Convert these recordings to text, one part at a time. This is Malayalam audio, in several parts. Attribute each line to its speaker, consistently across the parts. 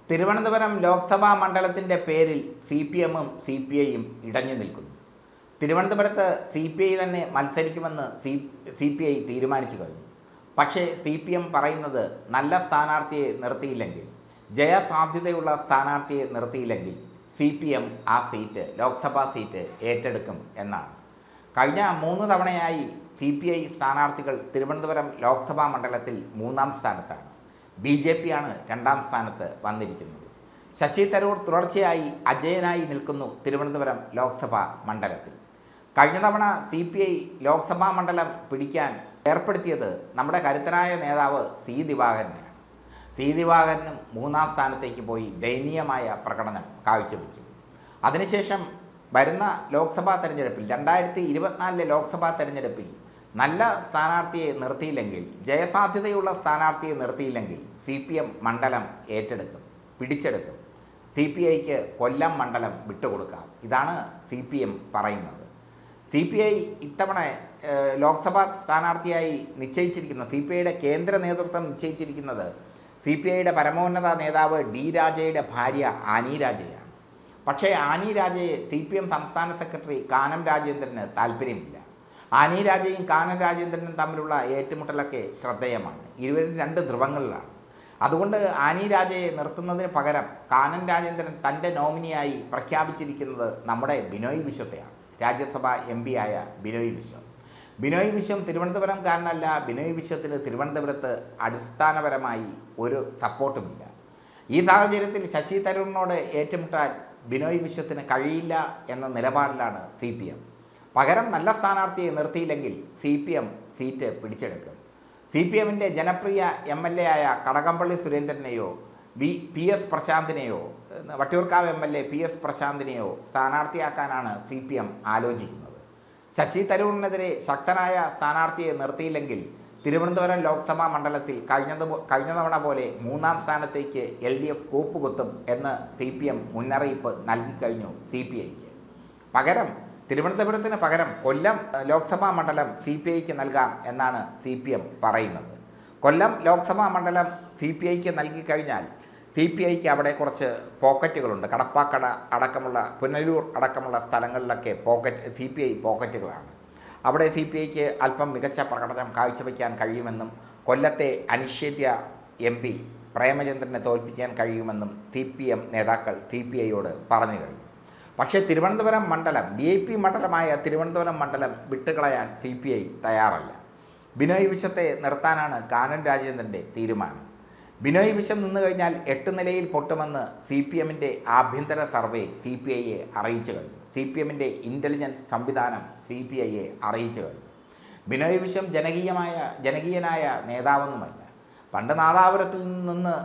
Speaker 1: തിരുവനന്തപുരം ലോക്സഭാ മണ്ഡലത്തിൻ്റെ പേരിൽ സി പി എമ്മും സി പി ഐയും ഇടഞ്ഞു നിൽക്കുന്നു തിരുവനന്തപുരത്ത് സി പി ഐ തന്നെ മത്സരിക്കുമെന്ന് സി സി പി ഐ തീരുമാനിച്ചു കഴിഞ്ഞു പക്ഷേ സി പി എം പറയുന്നത് നല്ല സ്ഥാനാർത്ഥിയെ നിർത്തിയില്ലെങ്കിൽ ജയസാധ്യതയുള്ള സ്ഥാനാർത്ഥിയെ നിർത്തിയില്ലെങ്കിൽ സി പി എം ആ സീറ്റ് ലോക്സഭാ സീറ്റ് ഏറ്റെടുക്കും എന്നാണ് കഴിഞ്ഞ മൂന്ന് തവണയായി സി പി ഐ സ്ഥാനാർത്ഥികൾ തിരുവനന്തപുരം ലോക്സഭാ മണ്ഡലത്തിൽ മൂന്നാം സ്ഥാനത്താണ് ബി ജെ പിയാണ് രണ്ടാം സ്ഥാനത്ത് വന്നിരിക്കുന്നത് ശശി തരൂർ തുടർച്ചയായി അജയനായി നിൽക്കുന്നു തിരുവനന്തപുരം ലോക്സഭാ മണ്ഡലത്തിൽ കഴിഞ്ഞ തവണ സി പി ഐ ലോക്സഭാ മണ്ഡലം പിടിക്കാൻ ഏർപ്പെടുത്തിയത് നമ്മുടെ കരുത്തനായ നേതാവ് സി ദിവാകരനെയാണ് സി ദിവാകരനും മൂന്നാം സ്ഥാനത്തേക്ക് പോയി ദയനീയമായ പ്രകടനം കാഴ്ചവെച്ചു അതിനുശേഷം വരുന്ന ലോക്സഭാ തെരഞ്ഞെടുപ്പിൽ രണ്ടായിരത്തി ഇരുപത്തിനാലിലെ ലോക്സഭാ തെരഞ്ഞെടുപ്പിൽ നല്ല സ്ഥാനാർത്ഥിയെ നിർത്തിയില്ലെങ്കിൽ ജയസാധ്യതയുള്ള സ്ഥാനാർത്ഥിയെ നിർത്തിയില്ലെങ്കിൽ സി പി എം മണ്ഡലം ഏറ്റെടുക്കും പിടിച്ചെടുക്കും സി പി ഐക്ക് കൊല്ലം മണ്ഡലം വിട്ടുകൊടുക്കാം ഇതാണ് സി പി എം പറയുന്നത് സി പി ഐ ഇത്തവണ ഏഹ്, ലോക്സഭാ സ്ഥാനാർത്ഥിയായി നിശ്ചയിച്ചിരിക്കുന്ന സി പി ഐയുടെ കേന്ദ്ര നേതൃത്വം നിശ്ചയിച്ചിരിക്കുന്നത് സി പി ഐയുടെ പരമോന്നത നേതാവ് ഡി രാജയുടെ ഭാര്യ ആനി രാജയാണ് പക്ഷേ ആനി രാജയെ സി പി എം സംസ്ഥാന സെക്രട്ടറി കാനം രാജേന്ദ്രന് താല്പര്യമില്ല ആനി രാജയും കാനം രാജേന്ദ്രനും തമ്മിലുള്ള ഏറ്റുമുട്ടലൊക്കെ ശ്രദ്ധേയമാണ് ഇരുവരും രണ്ട് ധ്രുവങ്ങളിലാണ് അതുകൊണ്ട് ആനി രാജയെ നിർത്തുന്നതിന് പകരം കാനം രാജേന്ദ്രൻ തൻ്റെ നോമിനിയായി പ്രഖ്യാപിച്ചിരിക്കുന്നത് നമ്മുടെ ബിനോയ് വിശ്വത്തെയാണ് രാജ്യസഭ എം ആയ ബിനോയ് വിശ്വം ബിനോയ് വിശ്വം തിരുവനന്തപുരംകാരനല്ല ബിനോയ് വിശ്വത്തിന് തിരുവനന്തപുരത്ത് അടിസ്ഥാനപരമായി ഒരു സപ്പോർട്ടുമില്ല ഈ സാഹചര്യത്തിൽ ശശി തരൂരിനോട് ഏറ്റുമുട്ടാൻ ബിനോയ് വിശ്വത്തിന് കഴിയില്ല എന്ന നിലപാടിലാണ് സി പി എം പകരം നല്ല സ്ഥാനാർത്ഥിയെ നിർത്തിയില്ലെങ്കിൽ സി പി എം സീറ്റ് പിടിച്ചെടുക്കും സി പി എമ്മിൻ്റെ ജനപ്രിയ എം എൽ എ ആയ കടകംപള്ളി സുരേന്ദ്രനെയോ ബി പി എസ് പ്രശാന്തിനെയോ ഏഹ്, Vattiyoorkavu M L A P S പ്രശാന്തിനെയോ സ്ഥാനാർത്ഥിയാക്കാനാണ് സി പി എം ആലോചിക്കുന്നത് ശശി തരൂരിനെതിരെ ശക്തനായ സ്ഥാനാർത്ഥിയെ നിർത്തിയില്ലെങ്കിൽ തിരുവനന്തപുരം ലോക്സഭാ മണ്ഡലത്തിൽ കഴിഞ്ഞത് പോ- കഴിഞ്ഞ തവണ പോലെ മൂന്നാം സ്ഥാനത്തേക്ക് എൽ ഡി എഫ് കൂപ്പുകുത്തും എന്ന് സി പി എം മുന്നറിയിപ്പ് നൽകിക്കഴിഞ്ഞു സി പി ഐക്ക് പകരം തിരുവനന്തപുരത്തിന് പകരം കൊല്ലം ഏഹ്, ലോക്സഭാ മണ്ഡലം സി പി ഐക്ക് നൽകാം എന്നാണ് സി പി എം പറയുന്നത് കൊല്ലം ലോക്സഭാ മണ്ഡലം സി പി ഐക്ക് നൽകിക്കഴിഞ്ഞാൽ സി പി ഐക്ക് അവിടെ കുറച്ച് പോക്കറ്റുകളുണ്ട് കടപ്പാക്കട അടക്കമുള്ള പുനലൂർ അടക്കമുള്ള സ്ഥലങ്ങളിലൊക്കെ പോക്കറ്റ് സി പി ഐ പോക്കറ്റുകളാണ് അവിടെ സി പി ഐക്ക് അല്പം മികച്ച പ്രകടനം കാഴ്ചവെക്കാൻ കഴിയുമെന്നും കൊല്ലത്തെ അനിഷേധ്യ എം പി പ്രേമചന്ദ്രനെ തോൽപ്പിക്കാൻ കഴിയുമെന്നും സി പി എം നേതാക്കൾ സി പി ഐയോട് പറഞ്ഞു കഴിഞ്ഞു പക്ഷേ തിരുവനന്തപുരം മണ്ഡലം ബി ഐ പി മണ്ഡലമായ തിരുവനന്തപുരം മണ്ഡലം വിട്ടുകളയാൻ സി പി ഐ തയ്യാറല്ല ബിനോയ് വിശ്വത്തെ നിർത്താനാണ് കാനൻ രാജേന്ദ്രൻ്റെ തീരുമാനം ബിനോയ് വിശ്വം നിന്നു കഴിഞ്ഞാൽ എട്ട് നിലയിൽ പൊട്ടുമെന്ന് സി പി എമ്മിൻ്റെ ആഭ്യന്തര സർവേ സി പി ഐയെ അറിയിച്ചു കഴിഞ്ഞു സി പി എമ്മിൻ്റെ ഇൻ്റലിജൻസ് സംവിധാനം സി പി ഐയെ അറിയിച്ചു കഴിഞ്ഞു ബിനോയ് വിശ്വം ജനകീയമായ ജനകീയനായ നേതാവൊന്നുമല്ല പണ്ട് നാദാപുരത്തിൽ നിന്ന്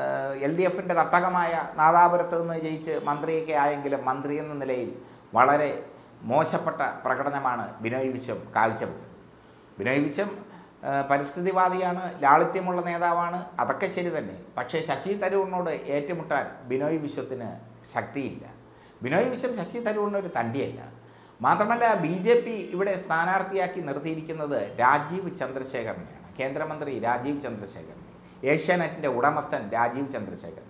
Speaker 1: എൽ ഡി എഫിൻ്റെ തട്ടകമായ നാദാപുരത്ത് നിന്ന് ജയിച്ച് മന്ത്രിയൊക്കെ ആയെങ്കിലും മന്ത്രി എന്ന നിലയിൽ വളരെ മോശപ്പെട്ട പ്രകടനമാണ് ബിനോയ് വിശ്വം കാഴ്ചവെച്ചത് ബിനോയ് വിശ്വം ആ, പരിസ്ഥിതിവാദിയാണ് ലാളിത്യമുള്ള നേതാവാണ് അതൊക്കെ ശരി തന്നെ പക്ഷേ ശശി തരൂറിനോട് ഏറ്റുമുട്ടാൻ ബിനോയ് വിശ്വത്തിന് ശക്തിയില്ല ബിനോയ് വിശ്വം ശശി തരൂറിന് ഒരു തണ്ടിയല്ല മാത്രമല്ല ബി ജെ പി ഇവിടെ സ്ഥാനാർത്ഥിയാക്കി നിർത്തിയിരിക്കുന്നത് രാജീവ് ചന്ദ്രശേഖരനെയാണ് കേന്ദ്രമന്ത്രി രാജീവ് ചന്ദ്രശേഖരനെ ഏഷ്യാനെറ്റിൻ്റെ ഉടമസ്ഥൻ രാജീവ് ചന്ദ്രശേഖരനെ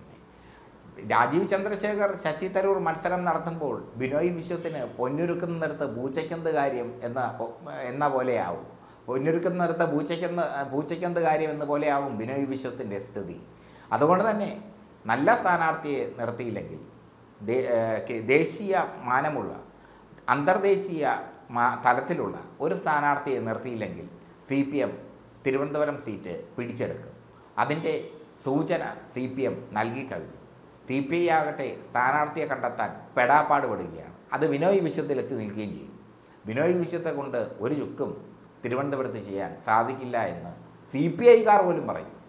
Speaker 1: രാജീവ് ചന്ദ്രശേഖർ ശശി തരൂർ മത്സരം നടത്തുമ്പോൾ ബിനോയ് വിശ്വത്തിന് പൊന്നൊരുക്കുന്നിടത്ത് പൂച്ചയ്ക്കെന്ത് കാര്യം എന്ന എന്ന പോലെയാവും പൊന്നൊരുക്കുന്നിടത്ത് പൂച്ചയ്ക്കെന്ന് പൂച്ചയ്ക്കെന്ത് കാര്യം എന്ന പോലെയാവും ബിനോയ് വിശ്വത്തിൻ്റെ സ്ഥിതി അതുകൊണ്ട് തന്നെ നല്ല സ്ഥാനാർത്ഥിയെ നിർത്തിയില്ലെങ്കിൽ ദേ- ഏഹ് കെ- ദേശീയ മാനമുള്ള അന്തർദേശീയ മാ- തലത്തിലുള്ള ഒരു സ്ഥാനാർത്ഥിയെ നിർത്തിയില്ലെങ്കിൽ C P M Thiruvananthapuram seat പിടിച്ചെടുക്കും അതിൻ്റെ സൂചന സി പി എം നൽകിക്കഴിഞ്ഞു സി പി ഐ ആകട്ടെ സ്ഥാനാർത്ഥിയെ കണ്ടെത്താൻ പെടാപ്പാടുപെടുകയാണ് അത് ബിനോയ് വിശ്വത്തിലെത്തി നിൽക്കുകയും ചെയ്യും ബിനോയ് വിശ്വത്തെ കൊണ്ട് ഒരു ചുക്കും തിരുവനന്തപുരത്ത് ചെയ്യാൻ സാധിക്കില്ല എന്ന് സി പി ഐക്കാർ പോലും പറയും